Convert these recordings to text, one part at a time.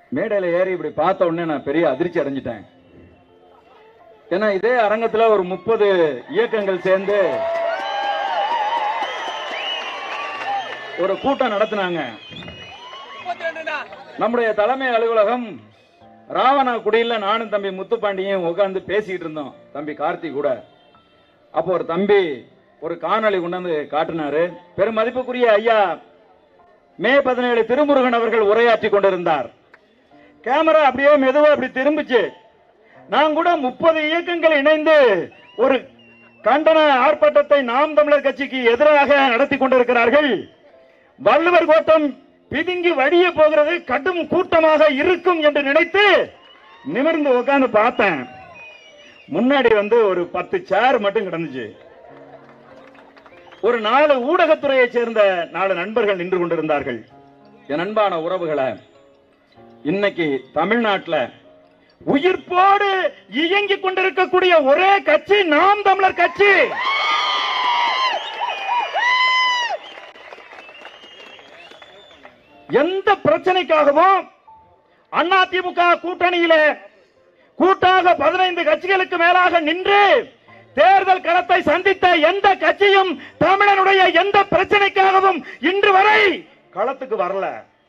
மேடையில ஏறி இப்படி பார்த்த உடனே நான் பெரிய அதிர்ச்சி அடைஞ்சிட்டேன் ஏன்னா இதே அரங்கத்துல ஒரு முப்பது இயக்கங்கள் சேர்ந்து ஒரு கூட்டம் நடத்தினாங்க நம்முடைய தலைமை அலுவலகம் ராவணா குடியில நானும் தம்பி முத்துப்பாண்டியும் உட்கார்ந்து பேசிக்கிட்டு இருந்தோம் தம்பி கார்த்தி கூட அப்போ ஒரு தம்பி ஒரு காணொளி கொண்டாந்து காட்டினாரு பெருமதிப்புக்குரிய ஐயா மே பதினேழு திருமுருகன் அவர்கள் உரையாற்றி கொண்டிருந்தார் கேமரா அப்படியே மெதுவா அப்படி திரும்பிச்சு நான் கூட முப்பது இயக்கங்கள் இணைந்து ஒரு கண்டன ஆர்ப்பாட்டத்தை நாம் தமிழர் கட்சிக்கு எதிராக நடத்தி கொண்டிருக்கிறார்கள் வள்ளுவர் கோட்டம் பிதுங்கி வழிய போகிறது கடும் கூட்டமாக இருக்கும் என்று நினைத்து நிமிர்ந்து உட்கார்ந்து பார்த்தேன் முன்னாடி வந்து ஒரு பத்து சேர் மட்டும் கிடந்துச்சு ஒரு நாலு ஊடகத்துறையைச் சேர்ந்த நாலு நண்பர்கள் நின்று கொண்டிருந்தார்கள் என் அன்பான உறவுகளை இன்னைக்கு தமிழ்நாட்டுல உயிர்ப்போடு இயங்கிக் கொண்டிருக்கக்கூடிய ஒரே கட்சி நாம் தமிழர் கட்சி எந்த பிரச்சனைக்காகவும் அண்ணா திமுக கூட்டணியில கூட்டாக பதினைந்து கட்சிகளுக்கு மேலாக நின்று தேர்தல் களத்தை சந்தித்த எந்த கட்சியும் தமிழனுடைய எந்த பிரச்சனைக்காகவும் இன்று வரை களத்துக்கு வரல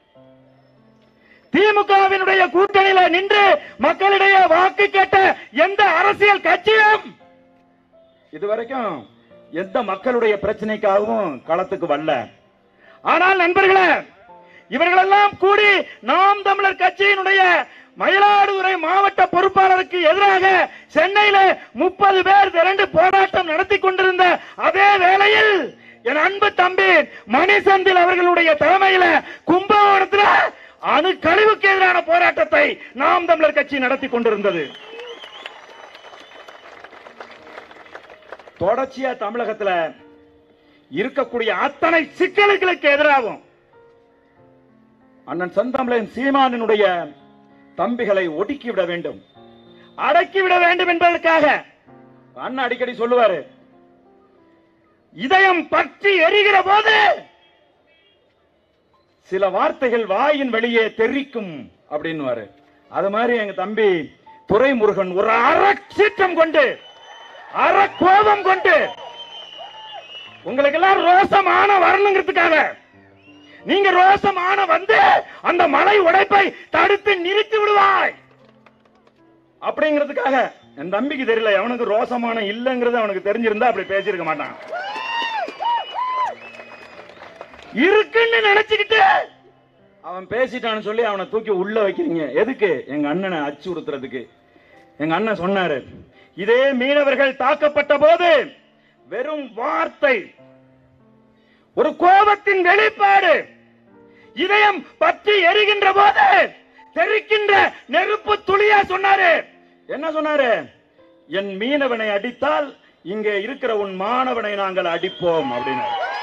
திமுகவினுடைய கூட்டணியில நின்று மக்களிடையே வாக்கு கேட்ட எந்த அரசியல் கட்சியும் இதுவரைக்கும் எந்த மக்களுடைய பிரச்சனைக்காகவும் களத்துக்கு வரல ஆனால் நண்பர்களே இவர்களெல்லாம் கூடி நாம் தமிழர் கட்சியினுடைய மயிலாடுதுறை மாவட்ட பொறுப்பாளருக்கு எதிராக சென்னையில முப்பது பேர் திரண்டு போராட்டம் நடத்தி கொண்டிருந்த அதே வேளையில் என் அன்பு தம்பி மணிசந்தில் அவர்களுடைய தலைமையில கும்பகோணத்துல அணு கழிவுக்கு எதிரான போராட்டத்தை நாம் தமிழர் கட்சி நடத்தி கொண்டிருந்தது தொடர்ச்சியா தமிழகத்துல இருக்கக்கூடிய அத்தனை சிக்கல்களுக்கு எதிராகும் அண்ணன் செந்தமிழன் சீமானினுடைய தம்பிகளை ஒடுக்கிவிட வேண்டும் அடக்கிவிட வேண்டும் என்பதற்காக அண்ணன் அடிக்கடி சொல்லுவாரு இதயம் பற்றி எரிகிற போது சில வார்த்தைகள் வாயின் வெளியே தெரிக்கும் அப்படின்னுவாரு அது மாதிரி எங்க தம்பி துரைமுருகன் ஒரு அறச்சீற்றம் கொண்டு அற கோபம் கொண்டு உங்களுக்கு எல்லாம் ரோசமான வரணுங்கிறதுக்காக நீங்க ரோசமான வந்து அந்த மலை உடைப்பை தடுத்து நிறுத்தி விடுவாய் அப்படிங்கிறதுக்காக என் தம்பிக்கு தெரியல அவனுக்கு ரோசமான இல்லைங்கிறது அவனுக்கு தெரிஞ்சிருந்தா அப்படி பேசியிருக்க மாட்டான் இருக்குன்னு நினைச்சுக்கிட்டு அவன் பேசிட்டான்னு சொல்லி அவனை தூக்கி உள்ள வைக்கிறீங்க எதுக்கு எங்க அண்ணனை அச்சு உறுத்துறதுக்கு எங்க அண்ணன் சொன்னாரு இதே மீனவர்கள் தாக்கப்பட்ட போது வெறும் வார்த்தை ஒரு கோபத்தின் வெளிப்பாடு இதயம் பற்றி எரிகின்ற போது தெரிக்கின்ற நெருப்பு துளியா சொன்னாரு என்ன சொன்னாரு என் மீனவனை அடித்தால் இங்கே இருக்கிற உன் மாணவனை நாங்கள் அடிப்போம் அப்படின்னு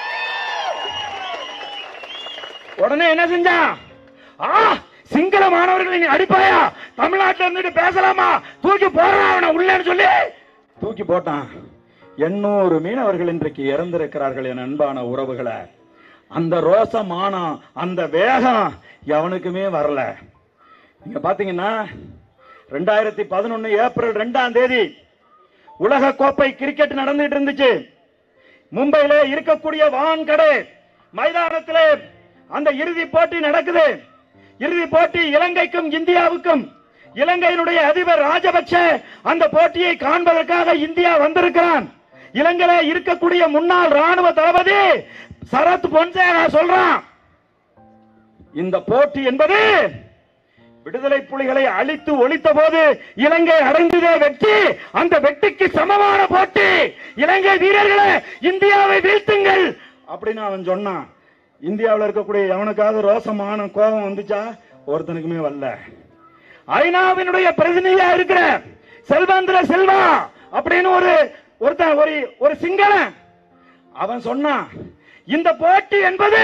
உடனே என்ன செஞ்சான் ஆ சிங்கள மாணவர்களை நீ அடிப்பாயா தமிழ்நாட்டுல இருந்துட்டு பேசலாமா தூக்கி போடுறான் அவனை உள்ளேன்னு சொல்லி தூக்கி போட்டான் எண்ணூறு மீனவர்கள் இன்றைக்கு இறந்திருக்கிறார்கள் என் அன்பான உறவுகளை அந்த ரோசமானம் அந்த வேகம் எவனுக்குமே வரல நீங்க பாத்தீங்கன்னா ரெண்டாயிரத்தி பதினொன்னு ஏப்ரல் ரெண்டாம் தேதி உலக கோப்பை கிரிக்கெட் நடந்துட்டு இருந்துச்சு மும்பையில இருக்கக்கூடிய வான்கடை மைதானத்திலே அந்த இறுதி போட்டி நடக்குது இறுதி போட்டி இலங்கைக்கும் இந்தியாவுக்கும் இலங்கையினுடைய அதிபர் ராஜபக்ஷ அந்த போட்டியை காண்பதற்காக இந்தியா வந்திருக்கிறான் இலங்கையில இருக்கக்கூடிய முன்னாள் ராணுவ தளபதி சரத் பொன்சேகா சொல்றான் இந்த போட்டி என்பது விடுதலை புலிகளை அழித்து ஒழித்த போது இலங்கை அடைந்ததே வெற்றி அந்த வெற்றிக்கு சமமான போட்டி இலங்கை வீரர்களே இந்தியாவை வீழ்த்துங்கள் அப்படின்னு அவன் சொன்னான் இந்தியாவில் இருக்கக்கூடிய எவனுக்காவது ரோசமான கோபம் வந்துச்சா ஒருத்தனுக்குமே வரல ஐநாவினுடைய பிரதிநிதியா இருக்கிற செல்வந்திர செல்வா அப்படின்னு ஒரு ஒருத்தன் ஒரு ஒரு சிங்களன் அவன் சொன்னான் இந்த போட்டி என்பது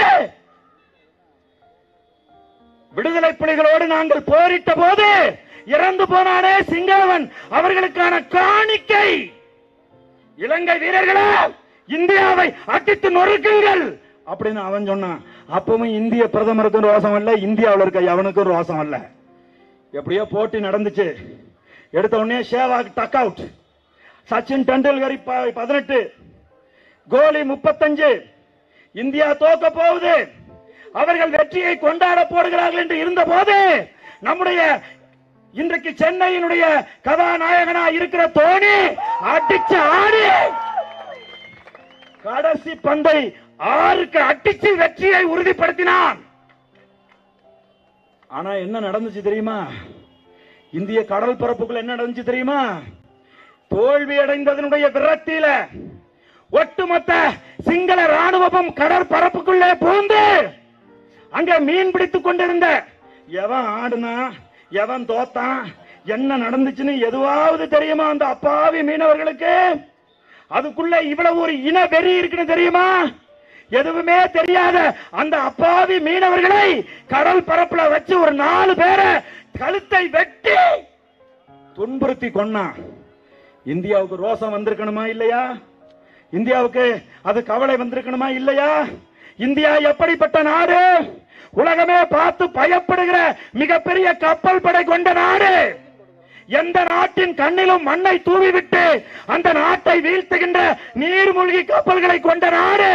விடுதலை புலிகளோடு நாங்கள் போரிட்ட போது இறந்து போனானே சிங்களவன் அவர்களுக்கான காணிக்கை இலங்கை வீரர்களே இந்தியாவை அடித்து நொறுக்குங்கள் அப்படின்னு அவன் சொன்னான் அப்பவும் இந்திய பிரதமருக்கும் ரோசம் இல்ல இந்தியாவில் இருக்க எவனுக்கும் ரோசம் இல்ல எப்படியோ போட்டி நடந்துச்சு எடுத்த உடனே ஷேவாக் டக் அவுட் சச்சின் டெண்டுல்கர் ப- பதினெட்டு கோலி முப்பத்தஞ்சு இந்தியா தோக்க போகுது அவர்கள் வெற்றியை கொண்டாட போடுகிறார்கள் என்று இருந்த போது நம்முடைய இன்றைக்கு சென்னையினுடைய கதாநாயகனா இருக்கிற தோனி அடிச்சு ஆடி கடைசி பந்தை ஆறுக்கு அடிச்சு வெற்றியை உறுதிப்படுத்தினான் ஆனா என்ன நடந்துச்சு தெரியுமா இந்திய கடல் பரப்புக்குள்ள என்ன நடந்துச்சு தெரியுமா தோல்வி அடைந்ததனுடைய விரக்தியில ஒட்டுமொத்த சிங்கள ராணுவமும் கடற்பரப்புக்குள்ளே புகுந்து அங்க மீன் பிடித்துக் கொண்டிருந்த எவன் ஆடுனா எவன் தோத்தான் என்ன நடந்துச்சுன்னு எதுவாவது தெரியுமா அந்த அப்பாவி மீனவர்களுக்கு அதுக்குள்ள இவ்வளவு ஒரு இன வெறி இருக்குன்னு தெரியுமா எதுவுமே தெரியாத அந்த அப்பாவி மீனவர்களை கடல் பரப்புல வச்சு ஒரு நாலு பேரை கழுத்தை வெட்டி துன்புறுத்தி கொன்னான் இந்தியாவுக்கு ரோசம் வந்திருக்கணுமா இல்லையா இந்தியாவுக்கு அது கவலை வந்திருக்கணுமா இல்லையா இந்தியா எப்படிப்பட்ட நாடு உலகமே பார்த்து பயப்படுகிற மிகப்பெரிய கப்பல் படை கொண்ட நாடு எந்த நாட்டின் கண்ணிலும் மண்ணை தூவிவிட்டு அந்த நாட்டை வீழ்த்துகின்ற நீர்மூழ்கி கப்பல்களை கொண்ட நாடு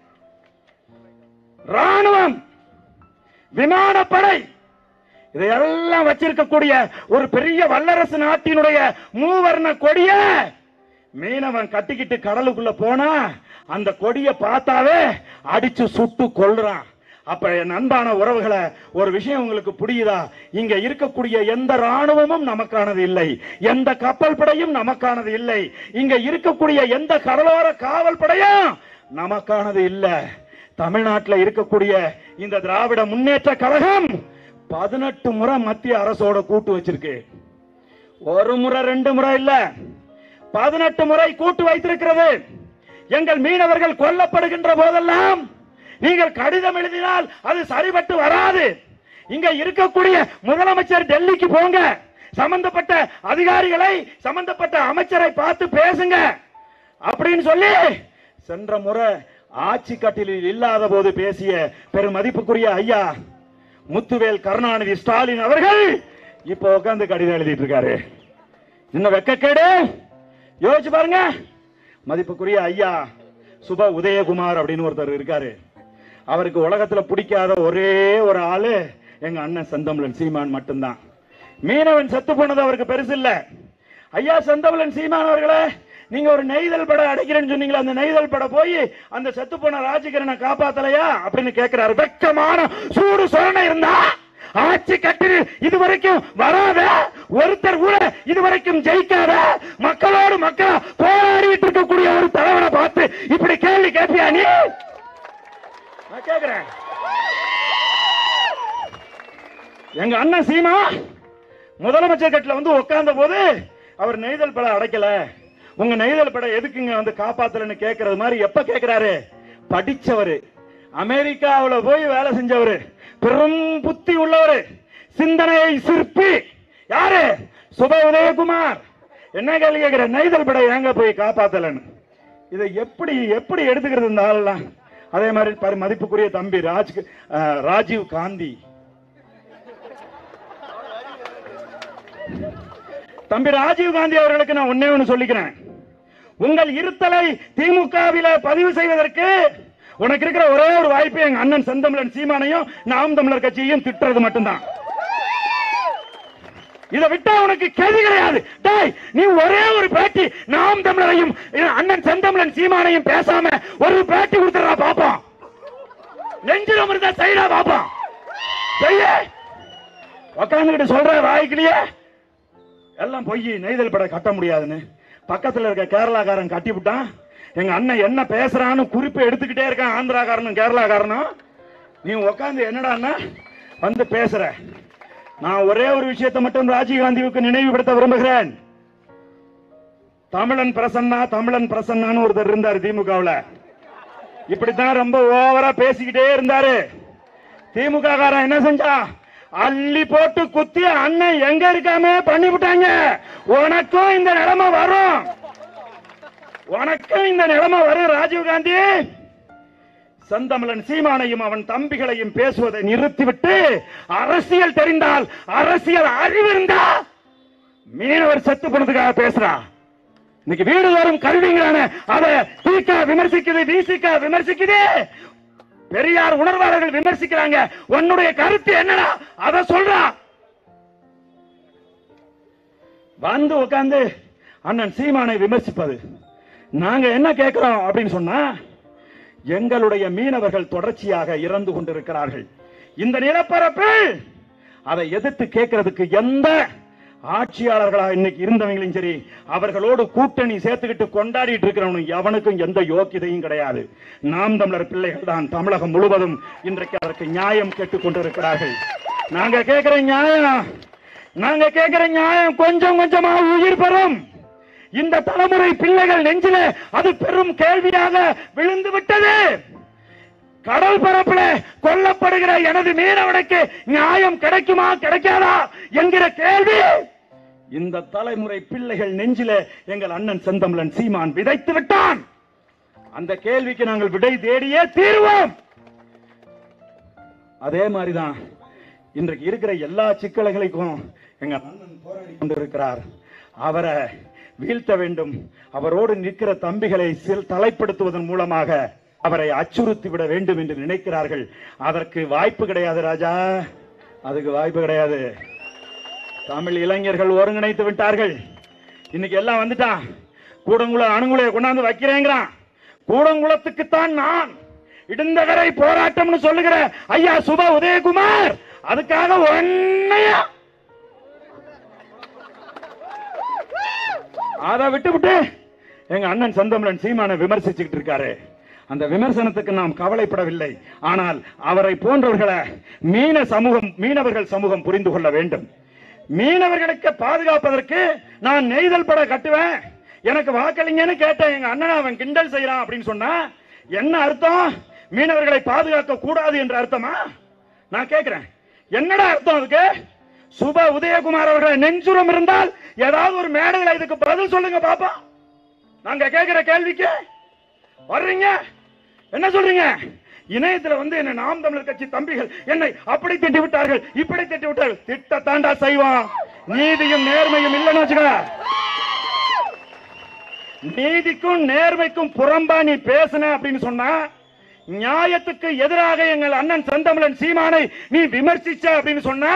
ராணுவம் விமானப்படை இதையெல்லாம் வச்சிருக்கக்கூடிய ஒரு பெரிய வல்லரசு நாட்டினுடைய மூவர்ண கொடிய மீனவன் கட்டிக்கிட்டு கடலுக்குள்ள போனா அந்த கொடிய பார்த்தாவே அடிச்சு சுட்டு கொல்றான் அப்ப என் அன்பான உறவுகளை ஒரு விஷயம் உங்களுக்கு புரியுதா இங்க இருக்கக்கூடிய எந்த ராணுவமும் நமக்கானது இல்லை எந்த கப்பல் படையும் நமக்கானது இல்லை இங்க இருக்கக்கூடிய எந்த கடலோர காவல் படையும் நமக்கானது இல்ல தமிழ்நாட்டில் இருக்கக்கூடிய இந்த திராவிட முன்னேற்ற கழகம் பதினெட்டு முறை மத்திய அரசோட கூட்டு வச்சிருக்கு ஒரு முறை ரெண்டு முறை இல்ல பதினெட்டு முறை கூட்டு வைத்திருக்கிறது எங்கள் மீனவர்கள் கொல்லப்படுகின்ற போதெல்லாம் நீங்கள் கடிதம் எழுதினால் அது சரிபட்டு வராது இங்க இருக்கக்கூடிய முதலமைச்சர் டெல்லிக்கு போங்க சம்பந்தப்பட்ட அதிகாரிகளை சம்பந்தப்பட்ட அமைச்சரை பார்த்து பேசுங்க அப்படின்னு சொல்லி சென்ற முறை ஆட்சி கட்டிலில் இல்லாத போது பேசிய பெருமதிப்புக்குரிய ஐயா முத்துவேல் கருணாநிதி ஸ்டாலின் அவர்கள் இப்ப உட்கார்ந்து கடிதம் எழுதிட்டு இருக்காரு இன்னும் வெக்கக்கேடு யோசிச்சு பாருங்க மதிப்புக்குரிய ஐயா சுப உதயகுமார் அப்படின்னு ஒருத்தர் இருக்காரு அவருக்கு உலகத்துல பிடிக்காத ஒரே ஒரு ஆளு எங்க அண்ணன் செந்தமிழன் சீமான் மட்டும்தான் மீனவன் செத்து போனது அவருக்கு பெருசு இல்ல ஐயா செந்தமிழன் சீமான் அவர்களே நீங்க ஒரு நெய்தல் படம் அடைக்கிறேன்னு சொன்னீங்களா அந்த நெய்தல் படம் போய் அந்த செத்து போன ராஜகிரனை காப்பாத்தலையா அப்படின்னு கேட்கிறாரு வெக்கமான சூடு சொரணை இருந்தா ஆட்சி கட்டில் இதுவரைக்கும் வராத ஒருத்தர் கூட இதுவரைக்கும் ஜெயிக்காத மக்களோடு மக்களா போராடிட்டு இருக்கக்கூடிய ஒரு தலைவனை பார்த்து இப்படி கேள்வி கேட்பியா நீ நான் கேக்குறேன் எங்க அண்ணன் சீமா முதலமைச்சர் கட்டில வந்து உட்கார்ந்த போது அவர் நெய்தல் படம் அடைக்கல உங்க நெய்தல் படம் எதுக்குங்க வந்து காப்பாத்தலன்னு கேக்குறது மாதிரி எப்ப கேக்குறாரு படிச்சவரு அமெரிக்காவுல போய் வேலை செஞ்சவரு பெரும் புத்தி உள்ளவரு சிந்தனை சிற்பி யாரு சுப உதயகுமார் என்ன கேள்வி கேக்குற நெய்தல் படம் ஏங்க போய் காப்பாத்தலன்னு இதை எப்படி எப்படி எடுத்துக்கிறது இந்த ஆள்லாம் அதே மாதிரி பாரு மதிப்புக்குரிய தம்பி ராஜ் அஹ், ராஜீவ் காந்தி தம்பி ராஜீவ் காந்தி அவர்களுக்கு நான் ஒன்னே ஒண்ணு சொல்லிக்கிறேன் உங்கள் இருத்தலை திமுகவில பதிவு செய்வதற்கு உனக்கு இருக்கிற ஒரே ஒரு வாய்ப்பு எங்க அண்ணன் செந்தமிழன் சீமானையும் நாம் தமிழர் கட்சியையும் திட்டுறது மட்டும்தான் இதை விட்டா உனக்கு கேள்வி கிடையாது டேய் நீ ஒரே ஒரு பேட்டி நாம் தமிழரையும் அண்ணன் செந்தமிழன் சீமானையும் பேசாம ஒரு பேட்டி கொடுத்துறா பாப்போம் நெஞ்சில் இருந்தா செய்யறா பாப்போம் செய்ய உக்காந்துக்கிட்டு சொல்ற வாய்க்கிலேயே எல்லாம் பொய் நெய்தல் படம் கட்ட முடியாதுன்னு பக்கத்துல இருக்க கேரளாக்காரன் கட்டி விட்டான் எங்க அண்ணன் என்ன பேசுறான்னு குறிப்பு எடுத்துக்கிட்டே இருக்கான் ஆந்திராக்காரனும் கேரளாக்காரனும் நீ உட்காந்து என்னடான்னா வந்து பேசுற நான் ஒரே ஒரு விஷயத்தை மட்டும் ராஜீவ்காந்திவுக்கு நினைவுபடுத்த விரும்புகிறேன் தமிழன் பிரசன்னா தமிழன் பிரசன்னான்னு ஒருத்தர் இருந்தார் திமுகவுல இப்படித்தான் ரொம்ப ஓவரா பேசிக்கிட்டே இருந்தாரு திமுக காரன் என்ன செஞ்சா அள்ளி போட்டு குத்தி அண்ணன் எங்க இருக்காம பண்ணி விட்டாங்க உனக்கும் இந்த நிலைமை வரும் உனக்கும் இந்த நிலைமை வரும் ராஜீவ் காந்தி செந்தமிழன் சீமானையும் அவன் தம்பிகளையும் பேசுவதை நிறுத்திவிட்டு அரசியல் தெரிந்தால் அரசியல் அறிவு இருந்தா மீனவர் செத்து போனதுக்காக பேசுறா இன்னைக்கு வீடு வரும் கல்விங்கிறான அத தீக்க விமர்சிக்குது விசிக விமர்சிக்குது பெரியார் உணர்வாளர்கள் விமர்சிக்கிறாங்க உன்னுடைய கருத்து என்னடா அத சொல்றா வந்து உட்கார்ந்து அண்ணன் சீமானை விமர்சிப்பது நாங்க என்ன கேட்கிறோம் அப்படின்னு சொன்னா எங்களுடைய மீனவர்கள் தொடர்ச்சியாக இறந்து கொண்டிருக்கிறார்கள் இந்த நிலப்பரப்பில் அதை எதிர்த்து கேட்கறதுக்கு எந்த ஆட்சியாளர்களா இன்னைக்கு இருந்தவங்களும் சரி அவர்களோடு கூட்டணி சேர்த்துக்கிட்டு கொண்டாடிட்டு இருக்கிறவனும் எவனுக்கும் எந்த யோக்கியதையும் கிடையாது நாம் தமிழர் பிள்ளைகள் தான் தமிழகம் முழுவதும் இன்றைக்கு அதற்கு நியாயம் கேட்டுக் கொண்டிருக்கிறார்கள் நாங்க கேட்கிற நியாயம் நாங்க கேட்கிற நியாயம் கொஞ்சம் கொஞ்சமா உயிர் பெறும் இந்த தலைமுறை பிள்ளைகள் நெஞ்சில அது பெரும் கேள்வியாக விழுந்து விட்டது கடல் பரப்புல கொல்லப்படுகிற எனது மீனவனுக்கு நியாயம் கிடைக்குமா கிடைக்காதா என்கிற கேள்வி இந்த தலைமுறை பிள்ளைகள் நெஞ்சில எங்கள் அண்ணன் செந்தமிழன் சீமான் விதைத்து விட்டான் அந்த கேள்விக்கு நாங்கள் விடை தேடியே தீர்வோம் அதே மாதிரிதான் இன்றைக்கு இருக்கிற எல்லா சிக்கல்களுக்கும் எங்க அண்ணன் போராடி கொண்டிருக்கிறார் அவரை வீழ்த்த வேண்டும் அவரோடு நிற்கிற தம்பிகளை சில் தலைப்படுத்துவதன் மூலமாக அவரை அச்சுறுத்தி விட வேண்டும் என்று நினைக்கிறார்கள் அதற்கு வாய்ப்பு கிடையாது ராஜா அதுக்கு வாய்ப்பு கிடையாது தமிழ் இளைஞர்கள் ஒருங்கிணைத்து விட்டார்கள் இன்னைக்கு எல்லாம் வந்துட்டான் கூடங்குள அணுகுலைய கொண்டாந்து வைக்கிறேங்கிறான் கூடங்குளத்துக்குத்தான் நான் இடுந்தகரை போராட்டம்னு சொல்லுகிற ஐயா சுப உதயகுமார் அதுக்காக ஒன்னையா அதை விட்டு விட்டு எங்க அண்ணன் செந்தமிழன் சீமான விமர்சிச்சுக்கிட்டு இருக்காரு அந்த விமர்சனத்துக்கு நாம் கவலைப்படவில்லை ஆனால் அவரை போன்றவர்களை மீன சமூகம் மீனவர்கள் சமூகம் புரிந்து கொள்ள வேண்டும் மீனவர்களுக்கு பாதுகாப்பதற்கு நான் நெய்தல் பட கட்டுவேன் எனக்கு வாக்களிங்கன்னு கேட்டேன் எங்க அண்ணன் அவன் கிண்டல் செய்யறான் அப்படின்னு சொன்னா என்ன அர்த்தம் மீனவர்களை பாதுகாக்க கூடாது என்ற அர்த்தமா நான் கேட்கிறேன் என்னடா அர்த்தம் அதுக்கு சுப உதயகுமார் அவர்களை நெஞ்சுரம் இருந்தால் ஏதாவது ஒரு மேடையில் இதுக்கு பதில் சொல்லுங்க பாப்பா நாங்க கேட்கிற கேள்விக்கு வர்றீங்க என்ன சொல்றீங்க இணையத்துல வந்து என்ன நாம் தமிழர் கட்சி தம்பிகள் என்னை அப்படி திட்டி விட்டார்கள் இப்படி திட்டி விட்டார்கள் திட்ட தாண்டா செய்வான் நீதியும் நேர்மையும் இல்லைன்னு வச்சுக்க நீதிக்கும் நேர்மைக்கும் புறம்பா நீ பேசுன அப்படின்னு சொன்னா நியாயத்துக்கு எதிராக எங்கள் அண்ணன் செந்தமிழன் சீமானை நீ விமர்சிச்ச அப்படின்னு சொன்னா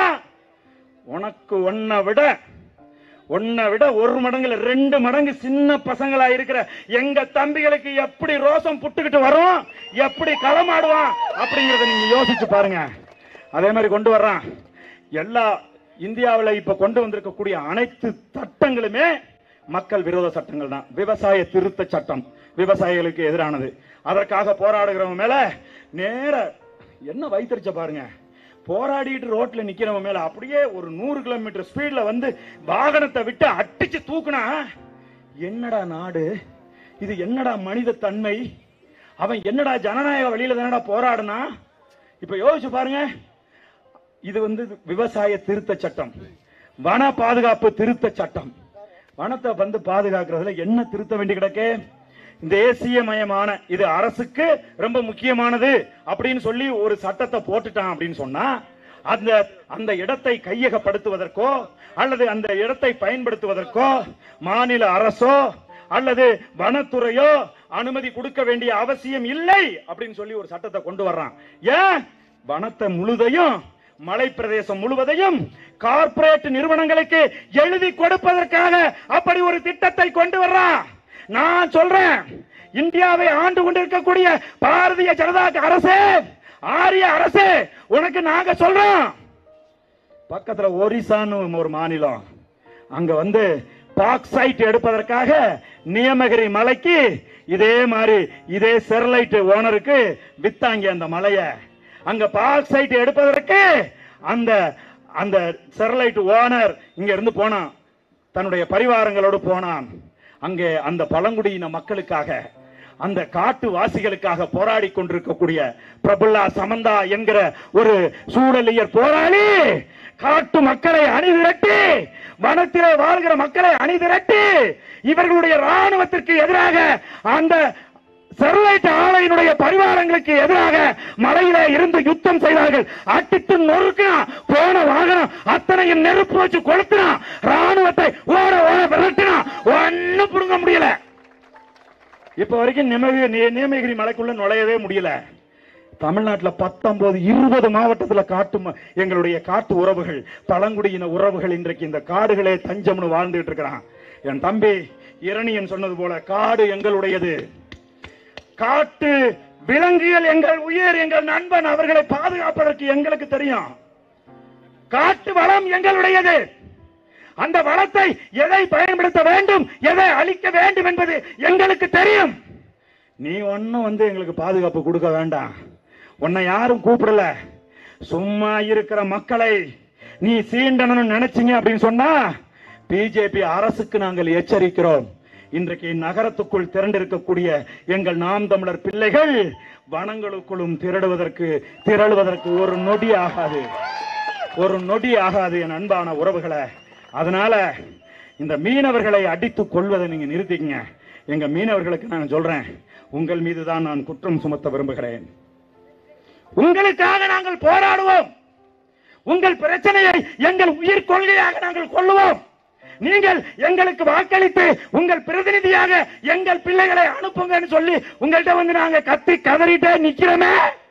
உனக்கு ஒன்ன விட உன்னை விட ஒரு மடங்குல ரெண்டு மடங்கு சின்ன பசங்களா இருக்கிற எங்க தம்பிகளுக்கு எப்படி ரோசம் புட்டுக்கிட்டு வரும் எப்படி களமாடுவான் அப்படிங்கறத நீங்க யோசிச்சு பாருங்க அதே மாதிரி கொண்டு வர்றான் எல்லா இந்தியாவில் இப்ப கொண்டு வந்திருக்கக்கூடிய அனைத்து சட்டங்களுமே மக்கள் விரோத சட்டங்கள் தான் விவசாய திருத்த சட்டம் விவசாயிகளுக்கு எதிரானது அதற்காக போராடுகிறவங்க மேல நேர என்ன வைத்தறிச்ச பாருங்க போராடிட்டு ரோட்ல நிக்கிறவன் மேல அப்படியே ஒரு நூறு கிலோமீட்டர் ஸ்பீட்ல வந்து வாகனத்தை விட்டு அடிச்சு தூக்குனா என்னடா நாடு இது என்னடா மனித தன்மை அவன் என்னடா ஜனநாயக வழியில தானடா போராடுனா இப்ப யோசிச்சு பாருங்க இது வந்து விவசாய திருத்த சட்டம் வன பாதுகாப்பு திருத்த சட்டம் வனத்தை வந்து பாதுகாக்கிறதுல என்ன திருத்த வேண்டி கிடக்கு தேசியமயமான இது அரசுக்கு ரொம்ப முக்கியமானது அப்படின்னு சொல்லி ஒரு சட்டத்தை போட்டுட்டான் அப்படின்னு சொன்னா அந்த அந்த இடத்தை கையகப்படுத்துவதற்கோ அல்லது அந்த இடத்தை பயன்படுத்துவதற்கோ மாநில அரசோ அல்லது வனத்துறையோ அனுமதி கொடுக்க வேண்டிய அவசியம் இல்லை அப்படின்னு சொல்லி ஒரு சட்டத்தை கொண்டு வர்றான் ஏன் வனத்தை முழுதையும் மலை பிரதேசம் முழுவதையும் கார்ப்பரேட் நிறுவனங்களுக்கு எழுதி கொடுப்பதற்காக அப்படி ஒரு திட்டத்தை கொண்டு வர்றான் நான் சொல்றேன் இந்தியாவை ஆண்டு கொண்டிருக்கக்கூடிய பாரதிய ஜனதா அரசே ஆரிய அரசே உனக்கு நாங்க சொல்றோம் பக்கத்துல ஒரிசான்னு ஒரு மாநிலம் அங்க வந்து பாக்சைட் எடுப்பதற்காக நியமகிரி மலைக்கு இதே மாதிரி இதே செர்லைட் ஓனருக்கு வித்தாங்க அந்த மலைய அங்க பாக்சைட் எடுப்பதற்கு அந்த அந்த செர்லைட் ஓனர் இங்க இருந்து போனான் தன்னுடைய பரிவாரங்களோடு போனான் அங்கே அந்த பழங்குடியின மக்களுக்காக அந்த காட்டு வாசிகளுக்காக போராடி கொண்டிருக்கக்கூடிய பிரபுல்லா சமந்தா என்கிற ஒரு சூழலியர் போராளி காட்டு மக்களை அணிதிரட்டி வனத்திலே வாழ்கிற மக்களை அணிதிரட்டி இவர்களுடைய ராணுவத்திற்கு எதிராக அந்த ஸ்டெர்லைட் ஆலையினுடைய பரிவாரங்களுக்கு எதிராக மலையில இருந்து யுத்தம் செய்தார்கள் அட்டிட்டு நொறுக்கினா போன வாகனம் அத்தனையும் நெருப்பு வச்சு கொளுத்தினா ராணுவத்தை ஓட ஓட விரட்டினா ஒன்னும் புடுங்க முடியல இப்ப வரைக்கும் நிமகி நி- நீலகிரி மலைக்குள்ள நுழையவே முடியல தமிழ்நாட்டுல பத்தொன்பது இருபது மாவட்டத்துல காட்டு ம- எங்களுடைய காட்டு உறவுகள் பழங்குடியின உறவுகள் இன்றைக்கு இந்த காடுகளே தஞ்சம்னு வாழ்ந்துட்டு இருக்கிறான் என் தம்பி இரணியன் சொன்னது போல காடு எங்களுடையது காட்டு விலங்குகள் எங்கள் உயிர் எங்கள் நண்பன் அவர்களை பாதுகாப்பதற்கு எங்களுக்கு தெரியும் காட்டு வளம் எங்களுடையது அந்த வளத்தை எதை பயன்படுத்த வேண்டும் எதை அழிக்க வேண்டும் என்பது எங்களுக்கு தெரியும் நீ ஒன்னும் வந்து எங்களுக்கு பாதுகாப்பு கொடுக்க வேண்டாம் உன்னை யாரும் கூப்பிடல சும்மா இருக்கிற மக்களை நீ சீண்டணும்னு நினைச்சீங்க அப்படின்னு சொன்னா பிஜேபி அரசுக்கு நாங்கள் எச்சரிக்கிறோம் இன்றைக்கு நகரத்துக்குள் திரண்டிருக்கக்கூடிய எங்கள் நாம் தமிழர் பிள்ளைகள் வனங்களுக்குள்ளும் திரடுவதற்கு திரளுவதற்கு ஒரு நொடி ஆகாது ஒரு நொடி ஆகாது என் அன்பான உறவுகளை அதனால இந்த மீனவர்களை அடித்து கொள்வதை நீங்க நிறுத்திக்கங்க எங்க மீனவர்களுக்கு நான் சொல்றேன் உங்கள் மீது தான் நான் குற்றம் சுமத்த விரும்புகிறேன் உங்களுக்காக நாங்கள் போராடுவோம் உங்கள் பிரச்சனையை எங்கள் உயிர் கொள்கையாக நாங்கள் கொள்ளுவோம் நீங்கள் எங்களுக்கு வாக்களித்து உங்கள் பிரதிநிதியாக எங்கள் பிள்ளைகளை அனுப்புங்கன்னு சொல்லி உங்கள்கிட்ட வந்து நாங்க கத்தி கதறிட்டே நிக்கிறோமே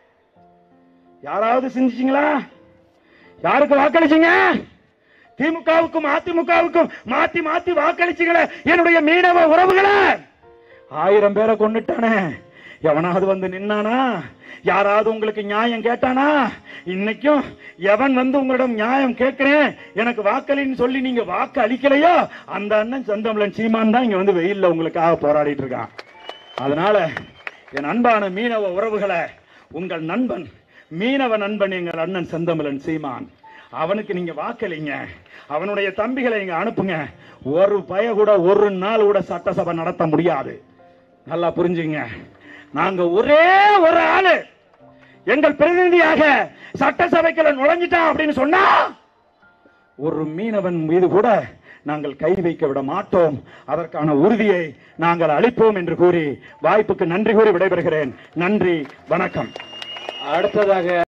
யாராவது சிந்திச்சீங்களா யாருக்கு வாக்களிச்சீங்க திமுகவுக்கும் அதிமுகவுக்கும் மாத்தி மாத்தி வாக்களிச்சீங்களே என்னுடைய மீனவ உறவுகளே ஆயிரம் பேரை கொண்டுட்டானே எவனாவது வந்து நின்னானா யாராவது உங்களுக்கு நியாயம் கேட்டானா இன்னைக்கும் எவன் வந்து உங்களிடம் நியாயம் கேட்கிறேன் எனக்கு வாக்களின்னு சொல்லி நீங்க வாக்கு அளிக்கலையோ அந்த அண்ணன் செந்தமிழன் சீமான் தான் இங்க வந்து வெயில்ல உங்களுக்காக போராடிட்டு இருக்கான் அதனால என் அன்பான மீனவ உறவுகளை உங்கள் நண்பன் மீனவ நண்பன் எங்கள் அண்ணன் செந்தமிழன் சீமான் அவனுக்கு நீங்க வாக்களிங்க அவனுடைய தம்பிகளை நீங்க அனுப்புங்க ஒரு பய கூட ஒரு நாள் கூட சட்டசபை நடத்த முடியாது நல்லா புரிஞ்சுங்க நாங்க ஒரே ஒரு ஆளு எங்கள் பிரதிநிதியாக சட்டசபைக்குள்ள நுழைஞ்சிட்டான் அப்படின்னு சொன்னா ஒரு மீனவன் மீது கூட நாங்கள் கை வைக்க விட மாட்டோம் அதற்கான உறுதியை நாங்கள் அளிப்போம் என்று கூறி வாய்ப்புக்கு நன்றி கூறி விடைபெறுகிறேன் நன்றி வணக்கம் அடுத்ததாக